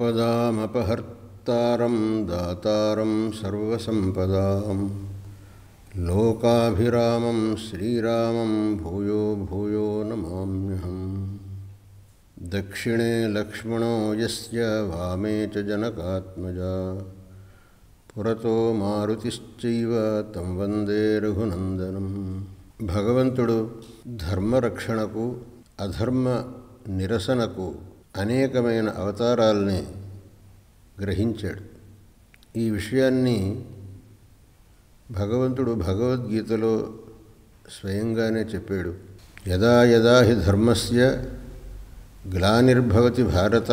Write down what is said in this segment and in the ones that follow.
आपदामपहर्तारं दातारं सर्वसम्पदां लोकाभिरामं श्रीरामं भूयो भूयो नमाम्यहम् दक्षिणे लक्ष्मणो यस्य वामे च जनकात्मजा పురతో మారుతిశ్చైవ తం వందే రఘునందనం భగవంతుడు ధర్మరక్షణకు అధర్మ నిరసనకు అనేకమైన అవతారాల్ని గ్రహించాడు ఈ విషయాన్ని భగవంతుడు భగవద్గీతలో స్వయంగానే చెప్పాడు యదా యదా హి ధర్మస్య గ్లానిర్భవతి భారత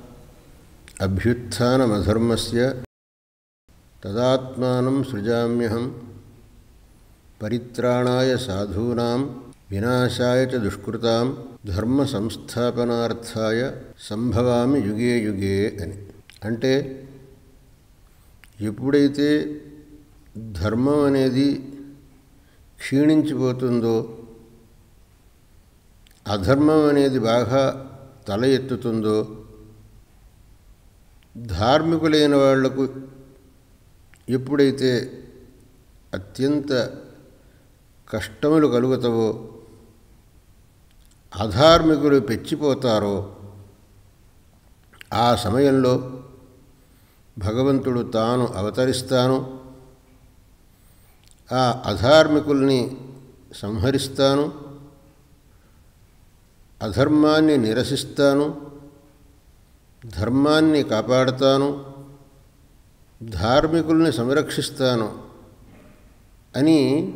అభ్యుత్నమధర్మస్య తదాత్మానం సృజామ్యహం పరిత్రాణాయ సాధూనాం వినాశాయ చ దుష్కృతాం ధర్మ సంస్థాపనార్థాయ సంభవామి యుగే యుగే అని అంటే ఎప్పుడైతే ధర్మం అనేది క్షీణించిపోతుందో అధర్మం అనేది బాగా తల ఎత్తుతుందో ధార్మికులైన వాళ్లకు ఎప్పుడైతే అత్యంత కష్టములు కలుగుతావో అధార్మికులు పెచ్చిపోతారో ఆ సమయంలో భగవంతుడు తాను అవతరిస్తాను ఆ అధార్మికుల్ని సంహరిస్తాను అధర్మాన్ని నిరసిస్తాను ధర్మాన్ని కాపాడుతాను ధార్మికుల్ని సంరక్షిస్తాను అని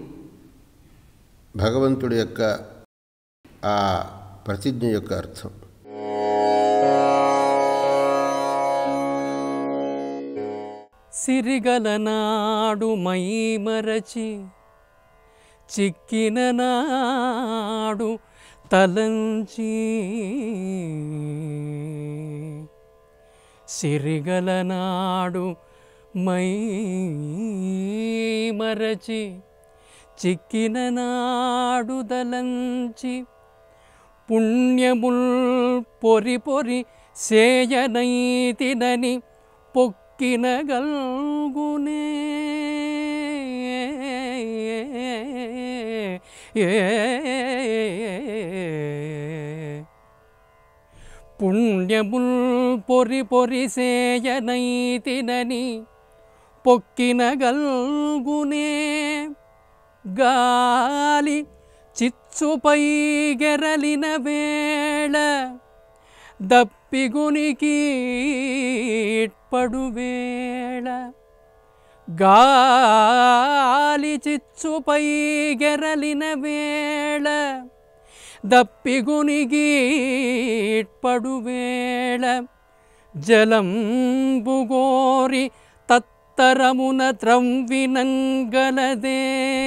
భగవంతుడి యొక్క ఆ ప్రతిజ్ఞ యొక్క అర్థం సిరిగలనాడు మై మరచి చిక్కిన నాడు తలంచి సిరిగలనాడు మై మరచి చిక్కిన నాడు దలంచి పుణ్యముల్ పొరి పొరి సేయనైతినని పొక్కిన గల్గునే పుణ్యముల్ పొరి పొరి సేయనైతినని పొక్కిన గల్గునే గాలి చిచ్చుపై గెరలిన వేళ దప్పిగునికి ఇట్పడు వేళ గాలి చిచ్చుపై గెరలిన వేళ దప్పిగునికి ఇట్పడు వేళ జలంబుగోరి తత్తరమున త్రవ్వినంగలదే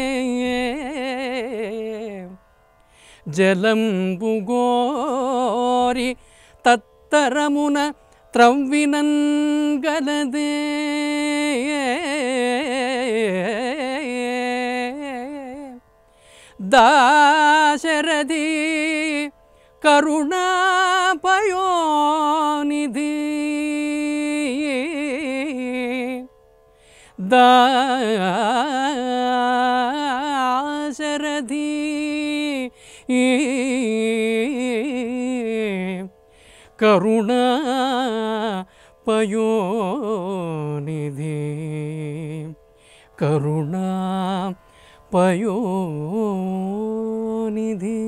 జలంబుగోరి తత్తరమున త్రవ్వినంగలదే దాశరథి కరుణాపయోనిధి దాశరథి కరుణా పయోనిధి కరుణా పయోనిధి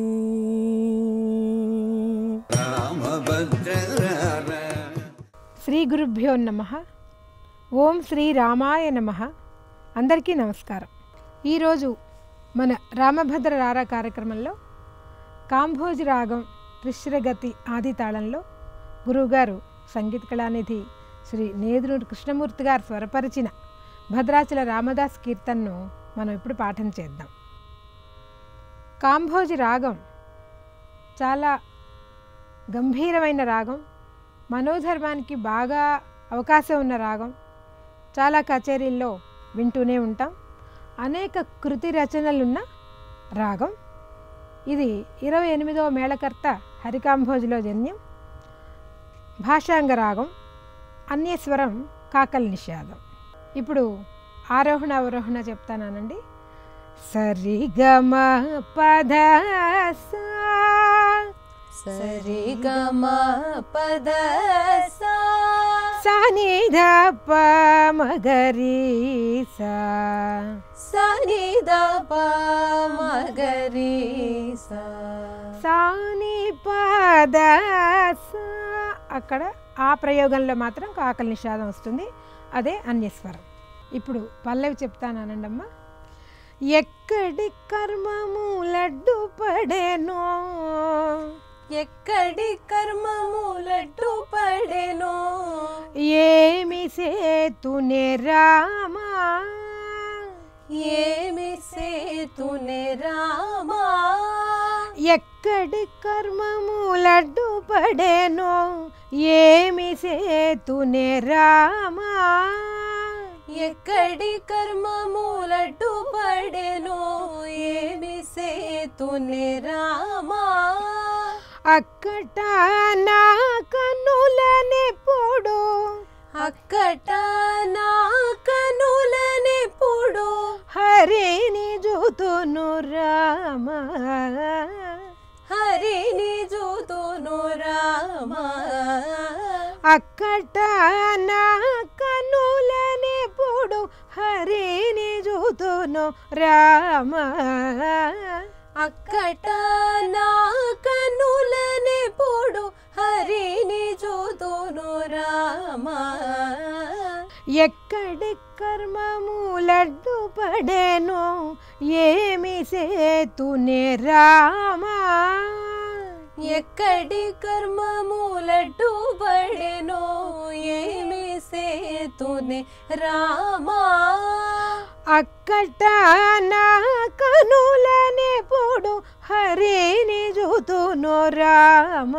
శ్రీ గురుభ్యో నమ ఓం శ్రీ రామాయ నమ అందరికీ నమస్కారం ఈరోజు మన రామభద్ర రారా కార్యక్రమంలో కాంభోజి రాగం త్రిశ్రగతి ఆది తాళంలో గురువుగారు సంగీత కళానిధి శ్రీ నేదునూరు కృష్ణమూర్తి గారు స్వరపరిచిన భద్రాచల రామదాస్ కీర్తన్ను మనం ఇప్పుడు పాఠం చేద్దాం కాంభోజి రాగం చాలా గంభీరమైన రాగం మనోధర్మానికి బాగా అవకాశం ఉన్న రాగం చాలా కచేరీల్లో వింటూనే ఉంటాం అనేక కృతి రచనలున్న రాగం ఇది ఇరవై ఎనిమిదవ మేళకర్త హరికాంభోజిలో జన్యం భాషాంగ రాగం అన్యస్వరం కాకల నిషాదం ఇప్పుడు ఆరోహణ అవరోహణ చెప్తానండి సరిగమ పద సా సరి గమ పద సా సాని ధ ప మగరి సా సని ద ప మగరి సా సాని పద సా అక్కడ ఆ ప్రయోగంలో మాత్రం కాకల నిషాదం వస్తుంది అదే అన్యస్వరం ఇప్పుడు పల్లవి చెప్తానండమ్మా ఎక్కడి కర్మము లడ్డు పడేనో ఎక్కడి కర్మము లడ్డు పడెనో ఏమి సేతునే రామా ఏమి సేతునే రామా ఎక్కడి కర్మము లడ్డు పడేనో ఏమి సేతునే రామా ఎక్కడి కర్మము లడ్డు పడెనో ఏమి సేతునే రామా అక్కట నా కన్నులనెప్పుడు అక్కట నా కనులనెప్పుడు హరిని జూతును రామ హరిని చూతును రామా అక్కట నా కన్నులనెప్పుడు హరిని జూతును రామ అక్కట నా కనులనెప్పుడు హరిని చూతును రామా ఎక్కడి కర్మము లడ్డు పడేను ఏమి సేతునే రామా ఎక్కడి కర్మము లడ్డు పడెనో ఏమి సేతునే రామా అక్కట నా కనులనెప్పుడు హరిని జూతును రామ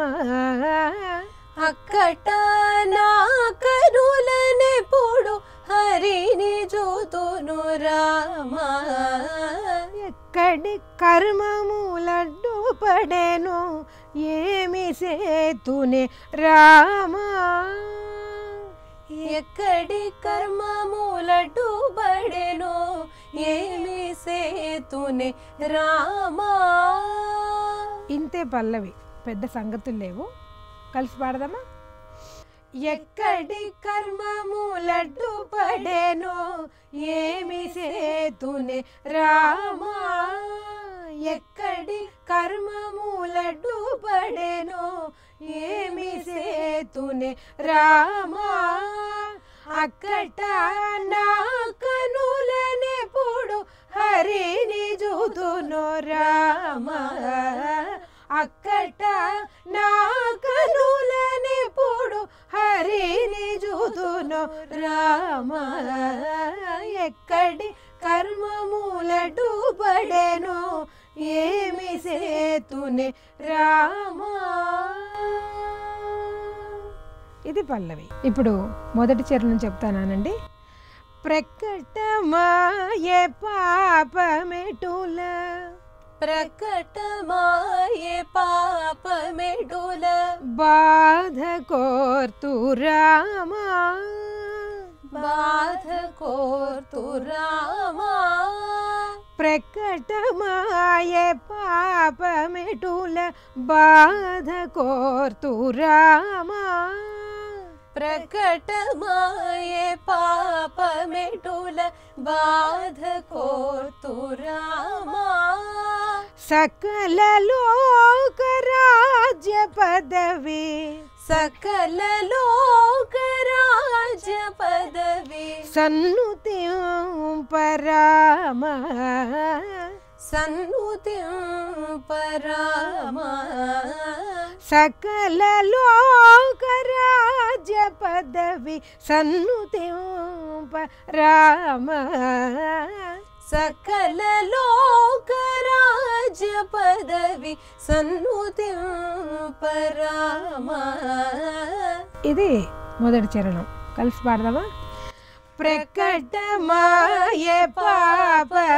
అక్కట నా కనులనెప్పుడు హరిని చూతును రామా ఎక్కడి కర్మము లడ్డు పడేను ఏమి సేతునే రామా ఎక్కడి కర్మము లడ్డు పడెనో ఏమి సేతునే రామా ఇంతే పల్లవి పెద్ద సంగతులు లేవు కలిసి పాడదామా ఎక్కడి కర్మము లడ్డు పడేనో ఏమి సేతునే రామా ఎక్కడి కర్మము లడ్డు పడేనో ఏమి సేతునే రామా అక్కట నా కనులనెప్పుడు హరిని జూతును రామా అక్కట నా కనులనెప్పుడు హరిని జూతును రామా ఎక్కడి కర్మములటు పడెను ఏమి సేతునే రామా ఇది పల్లవి ఇప్పుడు మొదటి చరణం చెప్తానండి ప్రకటమాయే పాపమెటుల ప్రకటమాయే పాపమెడుల బాధ కోర్తు రామా బాధ కోర్తు రామా ప్రకటమాయే పాపమెటుల బాధ కోర్తు రామా ప్రకటమాయే పాపమెడుల బాధ కోర్తు రామా సకల లోక రాజ్య పదవి సకల లోక రాజ్య పదవి సన్నుతి పరామ సన్నుతి పరామా సకల లోక రాజ్య పదవి సన్నుతి పరామ సకల లోక రాజ్య పదవి సన్నుతి పరామా ఇది మొదటి చరణం కలిసి పాడదామా ప్రకటమాయే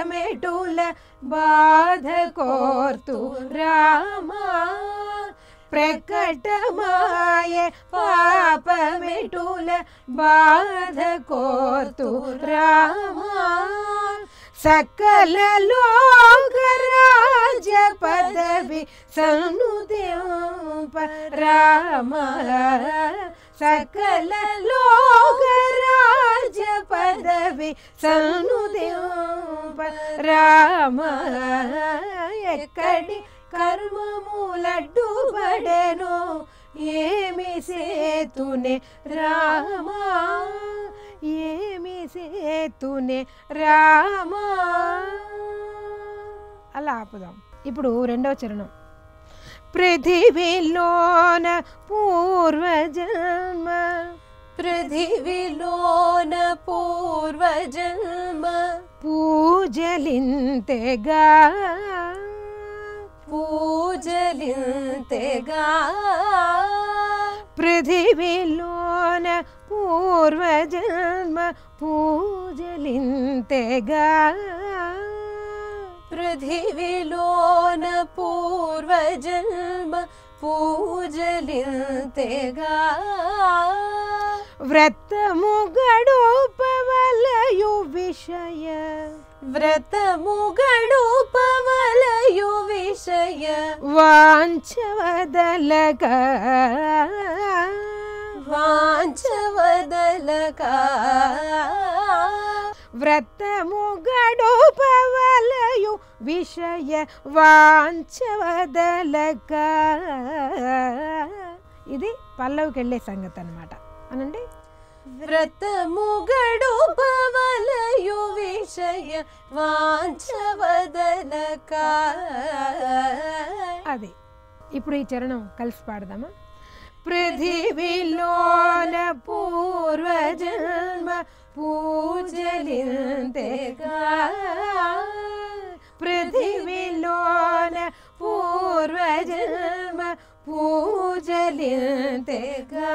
పాపమెటుల బాధ కోర్తు రామా ప్రకటమాయ పాపమెటుల బాధ కోతు రామా సకల లోకరాజ్య పదవి సన్నుదేంప రామ సకల లోకరాజ్య పదవి సన్నుదేంప రామ ఎక్కడి కర్మములడ్డు పడెను ఏమి సేతునే రామా ఏమి సేతునే రామా అలా ఆపుదాం ఇప్పుడు రెండవ చరణం పృథివీలోన పూర్వజన్మ పృథివిలోన పూర్వజన్మ పూజలింతెగా పూజలింతెగా పృథివీలోన పూర్వజన్మ పూజలింతెగా పృథివిలోన పూర్వజన్మ పూజలింతెగా వ్రతము గడుపవలయు విషయ వ్రతము గడుపవలయు విషయ వాంఛవదలక వాంఛవదలకా వ్రతము గడుపవలయు విషయ వాంఛవదలక ఇది పల్లవికి వెళ్ళే సంగతి అనమాట అనండి వ్రతము గడుపవలయు విషయ వాంఛవదలకా అది ఇప్పుడు ఈ చరణం కలిసి పాడదామా పృథివీలోన పూర్వజన్మ పూజలింతెగా పృథివీలోన పూర్వజన్మ పూజలింతెగా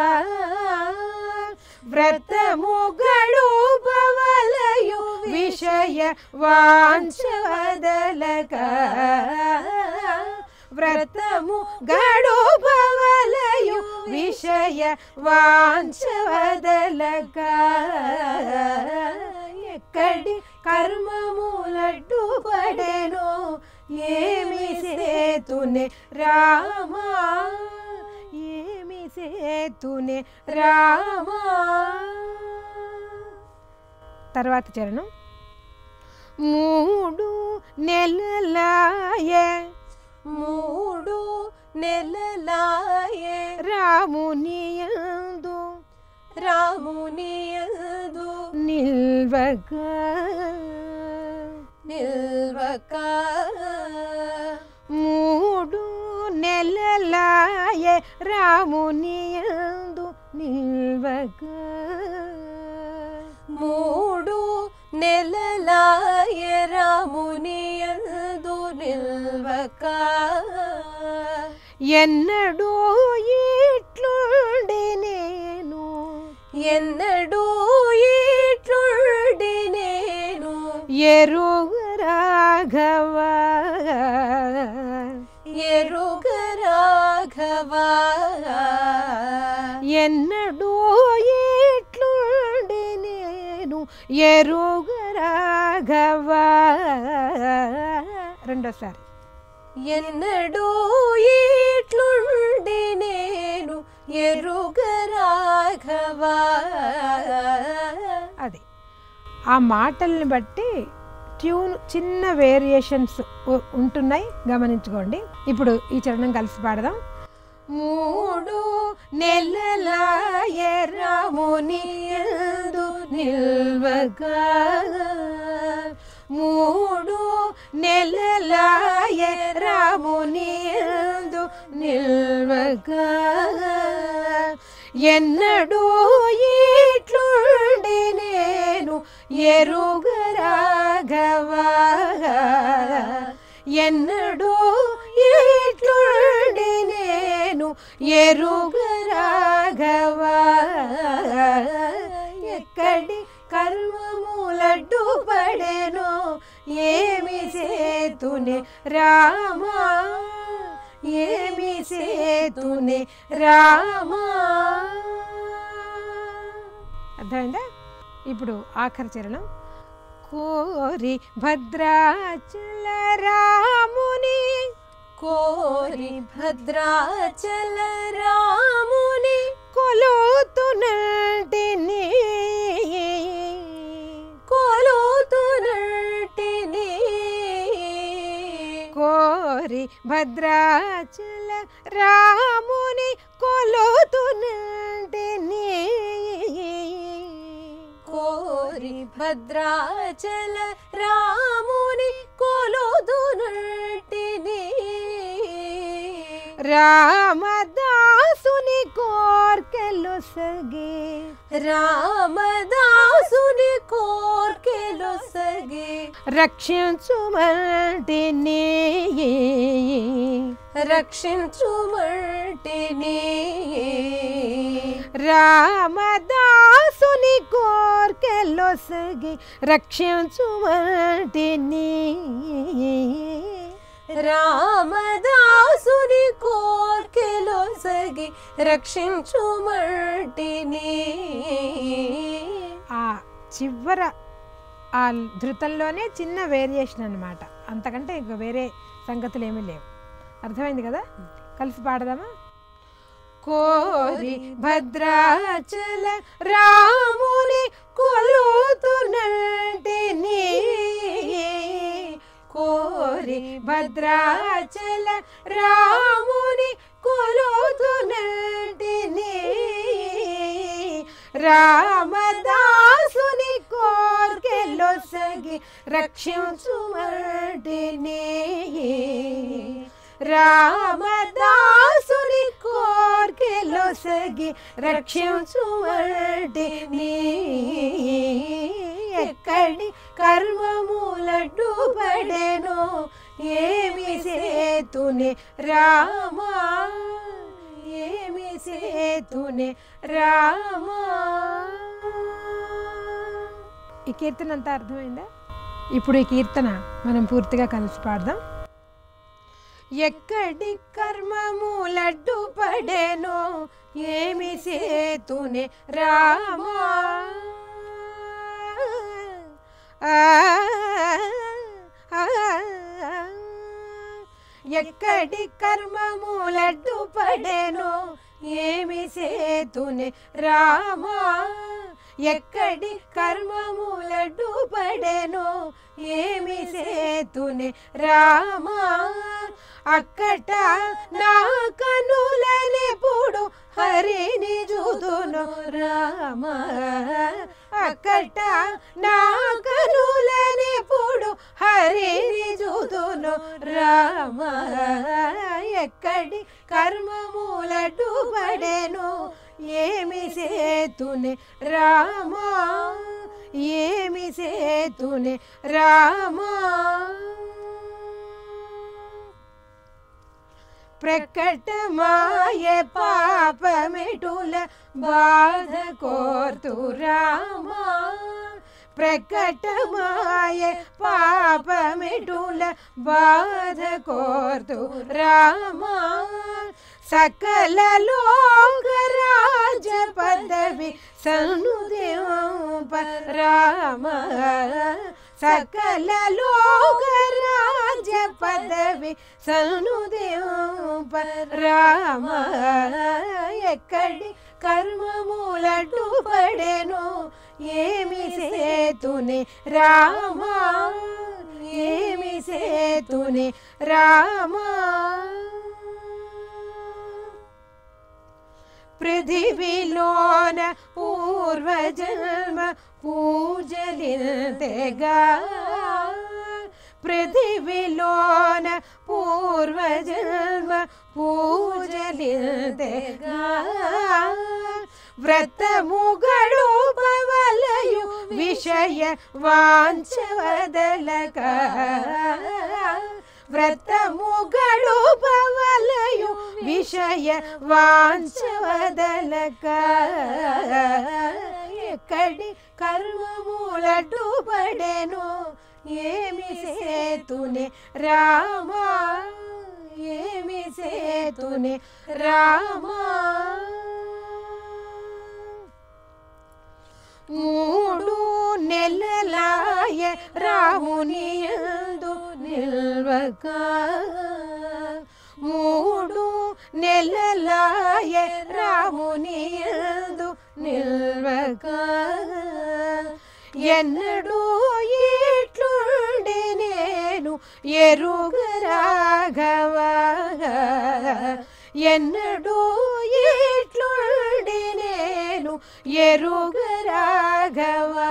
వ్రతము గడుపవలయు విషయ వాంఛవదలక వ్రతము గడుపవలయు విషయ వాంఛవదలక ఎక్కడి కర్మములడ్డు పడెను ఏమి సేతునే రామా ఏమి సేతునే రామా తర్వాత చరణం మూడు నెలలాయే మూడు నెలలాయే రామునియందు రామునియందు నిల్వక నిల్వక మూడు నెలలాయే రామునియందు నిల్వక మూడు నెలలాయ రామునియందు నిల్వక ఎన్నడూ ఇట్లుండి నేను ఎన్నడూ ఇట్లుండి నేను ఎరుగ రాఘవ ఎరుగ రాఘవ ఎన్నడూ ఇట్లుండి నేను ఎరుగ రాఘవ రెండోసారి ఎన్నడూ ఇట్లుండి నేను ఎరుగ రాఘవ అది ఆ మాటల్ని బట్టి ట్యూన్ చిన్న వేరియేషన్స్ ఉంటున్నాయి గమనించుకోండి ఇప్పుడు ఈ చరణం కలిసి పాడదాం మూడు నెలలాయ రాముని యందు నిల్వక మూడు నెలలాయ రాముని యందు నిల్వక ఎన్నడూ ఇట్లుండి నేను ఎరుగ రాఘవ ఎన్నడూ ఇట్లుండి నేను ఎరుగ రాఘవ ఎక్కడి కర్మములడ్డు పడెను ఏమి సేతునే రామా ఏమి సేతునే రామా అర్థమైందా ఇప్పుడు ఆఖరి చరణం కోరి భద్రాచల రాముని కోరి భద్రాచల రాముని కొలుతునంటిని కొలుతునటిని కోరి భద్రాచల రాముని కొలుతునంటిని కోరి భద్రాచల రాముని కొలుతునటిని రామదాసుని కోర్కెలు సగే రామదాసుని కోర్కెలు సగి రక్షించుమంటిని రక్షించుమటిని రామదాసుని కోర్కెలొసగి రక్షించుమంటిని రామదాసుని కోర్కెలో సగి రక్షించుమటిని ఆ చివర ఆ ధృతంలోనే చిన్న వేరియేషన్ అన్నమాట అంతకంటే ఇంక వేరే సంగతులు ఏమీ లేవు అర్థమైంది కదా కలిసి పాడదామా కోరి భద్రాచల రాముని కొలుతునంటిని కోరి భద్రాచల రాముని కొలుతునంటిని రామదాసుని కోర్కెలొసగి రక్షించుమంటిని రామదాసుని కోర్కెలొసగి రక్షించుమంటిని ఎక్కడి కర్మములడ్డు పడెను ఏమి సేతునే రామా ఏమి సేతునే రామా ఈ కీర్తన అంతా అర్థమైందా ఇప్పుడు ఈ కీర్తన మనం పూర్తిగా కలిసి పాడదాం ఎక్కడి కర్మములడ్డు పడెను ఏమి సేతునే రామా ఆ, ఆ, ఎక్కడి కర్మములడ్డు పడెను ఏమి సేతునే రామా ఎక్కడి కర్మములడ్డు పడెను ఏమి సేతునే రామా అక్కట నా కనులనెప్పుడు హరిని చూదును రామా అక్కట నా కనులనెప్పుడు హరిని చూదును రామా ఎక్కడి కర్మములడ్డు పడెను ఏమి సేతునే రామా ఏమి సేతునే రామా ప్రకటమాయ పాపమిటుల బాధ కోర్తు రామా ప్రకటమాయ పాపమిటుల బాధ కోర్తు రామా సకల లోకరాజ పదవి సన్నుదేవ రామ సకల లోకరాజ పదవి సన్నుదేవ రామ ఎక్కడి కర్మములడ్డు పడెను ఏమి సేతునే రామా ఏమి సేతునే రామా పృథివిలోన పూర్వజన్మ పూజలింతెగా పృథివిలోన పూర్వజన్మ పూజలింతెగా వ్రతముಗಳು పవలయు విషయ వాంఛవదలక వ్రతముಗಳು పవలయు విషయ వాంఛవదలక ఎక్కడి కర్మములటు పడెను ఏమి సేతునే రామా ఏమి సే సేతునే రామా మూడు నెలలాయ రాముని యందు నిల్వక మూడు నెలలాయ రాముని యందు నిల్వక ఎన్నడూ ఇట్లుండి నేను ఎరుగరాఘవా ఎన్నడూ ఇట్లుండి నేను ఎరుగరాఘవా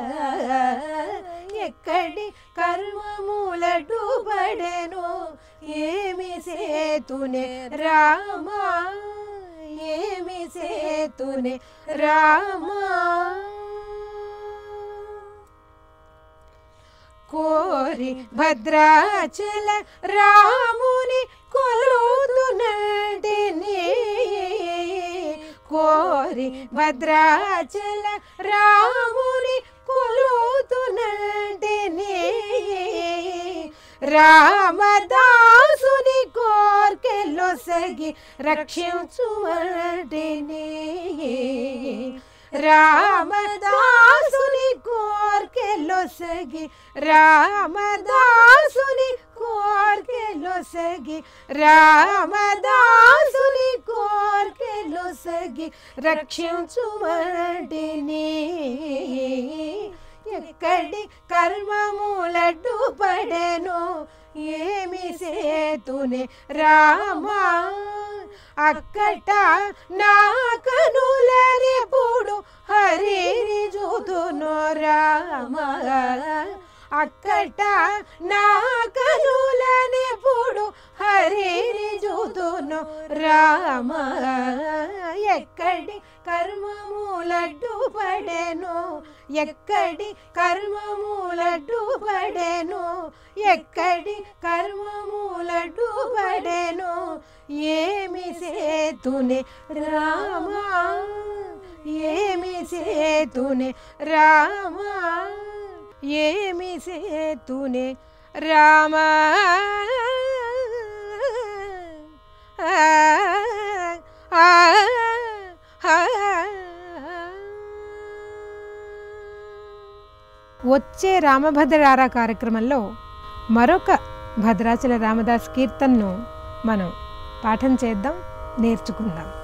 ఎక్కడి కర్మములటు పడెను ఏమి సేతునే రామా ఏమి సేతునే రామా కోరి భద్రాచల రాముని కొలుతున్నటిని కోరి భద్రాచల రాముని కొలుతున్నటిని రామదాసుని కోర్కెలొసగి రక్షించుమటిని రామదాసుని కోర్కెలొసగి రామదాసుని కోర్కెలొసగి రామదాసుని కోర్కెలొసగి రక్షించుమటిని ఎక్కడి కర్మములడ్డు పడెను ఏమి సేతునే రామా అక్కట నా కనులరెప్పుడు హరిని చూతును రామా అక్కట నా కనులనెప్పుడు హరిని చూతును రామ ఎక్కడి కర్మములడ్డు పడెను ఎక్కడి కర్మములడ్డు పడెను ఎక్కడి కర్మములడ్డు పడెను ఏమి సేతునే రామా ఏమి సేతునే రామా ఏమి సేతునే రామా ఆ, ఆ, ఆ. వచ్చే రామభద్రారా కార్యక్రమంలో మరొక భద్రాచల రామదాస్ కీర్తనను మనం పాఠం చేద్దాం నేర్చుకుందాం